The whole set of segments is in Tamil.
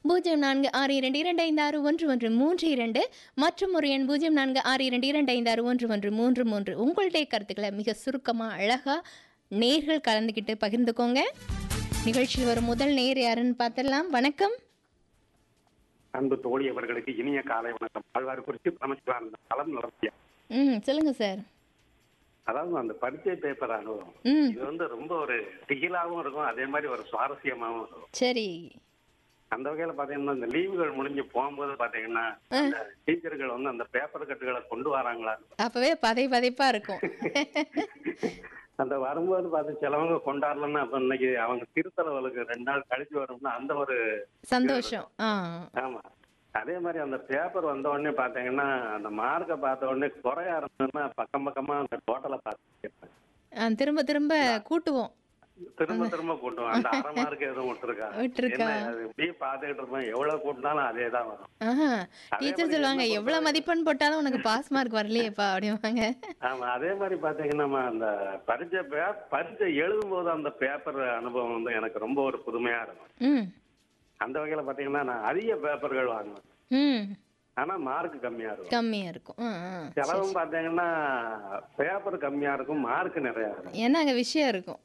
பூஜ்ஜியம் நான்கு ஆறு இரண்டு இரண்டு ஐந்து ஆறு ஒன்று ஒன்று மூன்று இரண்டு மற்றும் ஒரு எண் பூஜ்ஜியம் நான்கு ஆறு இரண்டு இரண்டு ஐந்து ஆறு ஒன்று ஒன்று மூன்று மூன்று உங்களுடைய கருத்துக்களை மிக சுருக்கமாக அழகாக நேர்கள் கலந்துக்கிட்டு பகிர்ந்துக்கோங்க நிகழ்ச்சியில் வரும் முதல் நேர் யாருன்னு பார்த்துடலாம் வணக்கம் அன்பு தோழி அவர்களுக்கு இனிய காலை வணக்கம் ஆழ்வார் குறித்து அமைச்சர் களம் நடத்திய ம் சொல்லுங்கள் சார் அதாவது அந்த பரீட்சை பேப்பர் அனுபவம் ம் இது வந்து ரொம்ப ஒரு திகிலாவும் இருக்கும் அதே மாதிரி ஒரு சுவாரஸ்யமாவும் இருக்கும் சரி அந்த வகையில பாத்தீங்கன்னா இந்த லீவுகள் முடிஞ்சு போகும்போது பாத்தீங்கன்னா அந்த டீச்சர்கள் வந்து அந்த பேப்பர் கட்டுகளை கொண்டு வராங்களா அப்போவே பதை பதைப்பாக இருக்கும் அந்த வரும்போது பார்த்து சிலவங்க கொண்டாடலன்னா அப்ப இன்னைக்கு அவங்க திருத்தலவளுக்கு ரெண்டு நாள் கழிச்சு வரும்னா அந்த ஒரு சந்தோஷம் ஆ ஆமா அதே மாதிரி அந்த பேப்பர் வந்த உடனே பாத்தீங்கன்னா அந்த மார்க்கை பார்த்த உடனே குறைய ஆரம்பிச்சோம்னா பக்கம் பக்கமா அந்த டோட்டலை பார்த்து ஆ, திரும்ப திரும்ப கூட்டுவோம் திரும்ப திரும்ப கூட்டும் அந்த அரை மார்க் எதுவும் விட்டுருக்கா விட்டுருக்கா? என்ன அது இப்படியே பார்த்துக்கிட்டு இருப்போம் எவ்வளவு கூட்டினாலும் அதே தான் வரும் ஆஹா அதே டீச்சர் மாதிரி சொல்லுவாங்க என்ன எவ்வளோ மதிப்பெண் போட்டாலும் உனக்கு பாஸ் மார்க் வரலையேப்பா அப்படிம்பாங்க ஆமா அதே மாதிரி பாத்தீங்கன்னா நம்ம அந்த பரீட்சை பே- பரீட்சை எழுதும் போது அந்த பேப்பர் அனுபவம் வந்து எனக்கு ரொம்ப ஒரு புதுமையா இருக்கும் ம் அந்த வகையில பாத்தீங்கன்னா நான் அதிக பேப்பர்கள் வாங்குவேன் ம் ஆனா மார்க் கம்மியா இருக்கும் கம்மியாக இருக்கும் ஆ ஆ செலவும் பாத்தீங்கன்னா பேப்பர் கம்மியா இருக்கும் மார்க் நிறைய இருக்கும் ஏன்னா அங்கே விஷயம் இருக்கும்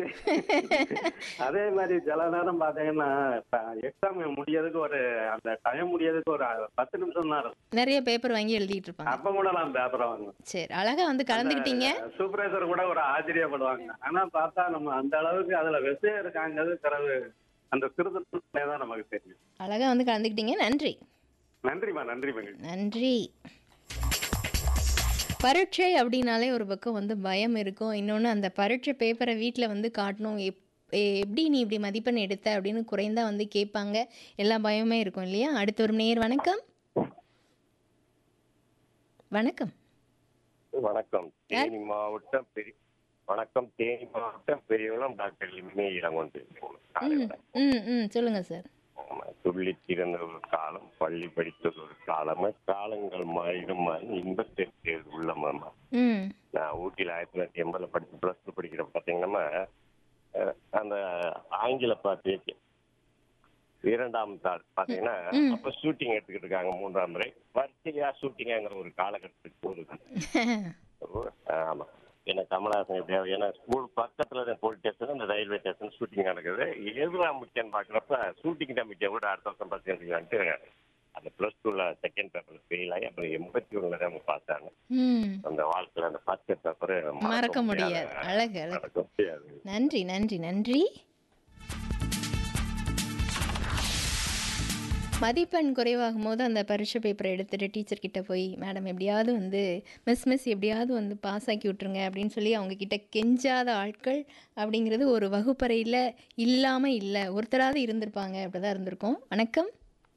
அதே மாதிரி சில நேரம் பாத்தீங்கன்னா எக்ஸாம் முடியறதுக்கு ஒரு அந்த டைம் முடியறதுக்கு ஒரு பத்து நிமிஷம் தான் இருக்கும் நிறைய பேப்பர் வாங்கி எழுதிட்டு இருப்பாங்க அப்ப கூட நான் பேப்பரை வாங்குவேன் சரி அழகா வந்து கலந்துக்கிட்டீங்க சூப்பர்வைசர் கூட ஒரு ஆச்சரியப்படுவாங்க ஆனா பார்த்தா நம்ம அந்த அளவுக்கு அதுல விஷயம் இருக்காங்கிறது பிறகு அந்த திருத்தத்திலே தான் நமக்கு தெரியும் அழகா வந்து கலந்துக்கிட்டீங்க நன்றி நன்றிம்மா நன்றி மகிழ்ச்சி நன்றி பரீட்சை அப்படின்னாலே ஒரு பக்கம் வந்து பயம் இருக்கும் இன்னொன்று அந்த பரீட்சை பேப்பரை வீட்டில் வந்து காட்டணும் எப் எ- எப்படி நீ இப்படி மதிப்பெண் எடுத்த அப்படின்னு குறைந்தா வந்து கேட்பாங்க எல்லா பயமே இருக்கும் இல்லையா அடுத்த ஒரு நேர் வணக்கம் வணக்கம் வணக்கம் தேனி மாவட்டம் பெரிய வணக்கம் தேனி மாவட்டம் பெரியவளம் டாக்டர் லிம்மே இளங்கொண்டு ம் ம் சொல்லுங்கள் சார் துள்ளி திறந்த ஒரு காலம் பள்ளி படித்தது ஒரு காலம் காலங்கள் மாறிடும் மாறி இன்பத்திற்கு உள்ளமாமா ம் நான் ஊட்டியில் ஆயிரத்தி தொள்ளாயிரத்தி எண்பதுல படிச்சு பிளஸ் டூ படிக்கிற பார்த்தீங்கன்னா அஹ், அந்த ஆங்கில பாத்தியக்கு இரண்டாம் தாள் பாத்தீங்கன்னா அப்ப ஷூட்டிங் எடுத்துக்கிட்டு இருக்காங்க மூன்றாம் முறை வரிசையா ஷூட்டிங்ங்கிற ஒரு காலகட்டத்துக்கு போகுது ஆமா ஏன்னா கமலஹாசன் எப்படியாவது ஏன்னா ஸ்கூல் பக்கத்துல தான் போலீஸ் ஸ்டேஷன் இந்த ரயில்வே ஸ்டேஷன் ஷூட்டிங் நடக்குது எதுதான் முக்கியம் பாக்குறப்ப ஷூட்டிங் தான் முக்கியம் கூட அடுத்த வருஷம் பார்த்துக்கிட்டு அந்த பிளஸ் டூல செகண்ட் பேப்பர்ல ஃபெயில் ஆகி அப்புறம் எண்பத்தி ஒண்ணுல தான் பார்த்தாங்க ம் அந்த வாழ்க்கையில அந்த ஃபர்ஸ்ட் பேப்பர் மறக்க முடியாது அழகு அழகு மறக்க முடியாது நன்றி நன்றி நன்றி மதிப்பெண் குறைவாகும் போது அந்த பரீட்சை பேப்பரை எடுத்துட்டு டீச்சர் கிட்ட போய் மேடம் எப்படியாவது வந்து மிஸ் மிஸ் எப்படியாவது வந்து பாஸ் ஆக்கி விட்ருங்க அப்படின்னு சொல்லி அவங்க கிட்ட கெஞ்சாத ஆட்கள் அப்படிங்கிறது ஒரு வகுப்பறையில் இல்லாமல் இல்லை ஒருத்தராவது இருந்திருப்பாங்க அப்படிதான் இருந்திருக்கும் வணக்கம்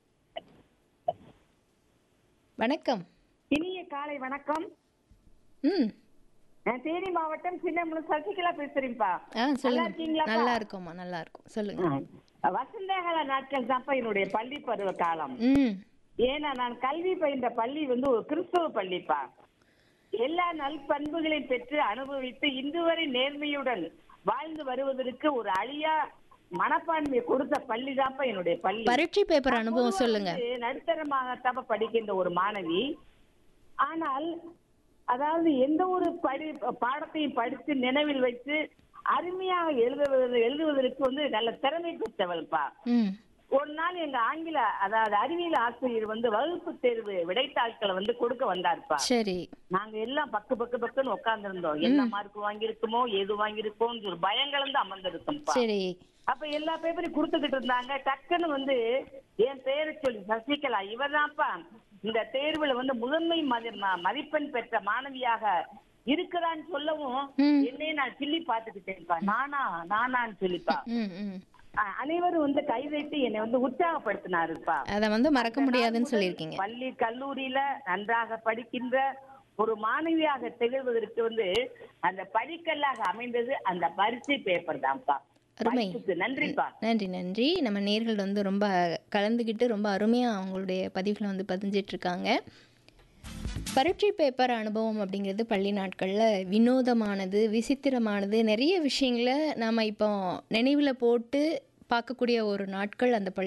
வணக்கம் இனிய காலை வணக்கம் ம் நான் தேனி மாவட்டம் சின்னமுழு சசிகலா பேசுறேன்ப்பா ஆ நல்லா சொல்லுங்க இருக்கீங்களாப்பா? நல்லா இருக்கோம்மா நல்லா இருக்கும் சொல்லுங்க வசந்தகால நாட்கள் தான்ப்பா என்னுடைய பள்ளி பருவ காலம் ம் ஏன்னா நான் கல்வி பயின்ற பள்ளி வந்து ஒரு கிறிஸ்தவ பள்ளிப்பா எல்லா நல்பண்புகளையும் பெற்று அனுபவித்து இன்று வரை நேர்மையுடன் வாழ்ந்து வருவதற்கு ஒரு அழியா மனப்பான்மையை கொடுத்த பள்ளி தான்ப்பா என்னுடைய பள்ளி பரீட்சை பேப்பர் அனுபவம் பொதுவா சொல்லுங்க வந்து நடுத்தரமாகத்தான் படிக்கின்ற ஒரு மாணவி ஆனால் அதாவது எந்த ஒரு படி பாடத்தையும் படித்து நினைவில் வைத்து அருமையாக எழுதுவது எழுதுவதற்கு வந்து நல்ல திறமை பெற்றவள்பா ம் ஒரு நாள் எங்க ஆங்கில அதாவது அறிவியல் ஆசிரியர் வந்து வகுப்பு தேர்வு விடைத்தாள்களை வந்து கொடுக்க வந்தாருப்பா சரி நாங்க எல்லாம் பக்கு பக்கு பக்குன்னு உட்கார்ந்திருந்தோம் என்ன மார்க் வாங்கியிருக்குமோ எது வாங்கியிருக்கோம்னு ஒரு பயங்கலந்து அமர்ந்திருக்கோம்ப்பா சரி அப்ப எல்லா பேப்பரையும் கொடுத்துக்கிட்டு இருந்தாங்க டக்குன்னு வந்து என் பேரை சொல்லி சசிகலா இவர்தான்ப்பா இந்த தேர்வுல வந்து முதன்மை மதி- ம- மதிப்பெண் பெற்ற மாணவியாக இருக்கிறான்னு சொல்லவும் ம். என்னையே நான் கிள்ளி பாத்துக்கிட்டேன்ப்பா நானா நானான்னு சொல்லிப்பா ம் ம் அ- அனைவரும் வந்து கைதட்டி என்னை வந்து உற்சாகப்படுத்தினாருப்பா அதை வந்து மறக்க முடியாதுன்னு சொல்லியிருக்கீங்க பள்ளி கல்லூரியில நன்றாக படிக்கின்ற ஒரு மாணவியாக திகழ்வதற்கு வந்து அந்த படிக்கல்லாக அமைந்தது அந்த பரீட்சை பேப்பர் தான்ப்பா அருமை வாய்ப்புக்கு நன்றிப்பா நன்றி நன்றி நம்ம நேர்கள் வந்து ரொம்ப கலந்துக்கிட்டு ரொம்ப அருமையாக அவங்களுடைய பதிவுகளை வந்து பதிஞ்சிட்டு இருக்காங்க பரீட்சை பேப்பர் அனுபவம் அப்படிங்கிறது பள்ளி நாட்களில் வினோதமானது விசித்திரமானது நிறைய விஷயங்களை நாம் இப்போ நினைவில் போட்டு பார்க்கக்கூடிய ஒரு நாட்கள் அந்த பள்ளி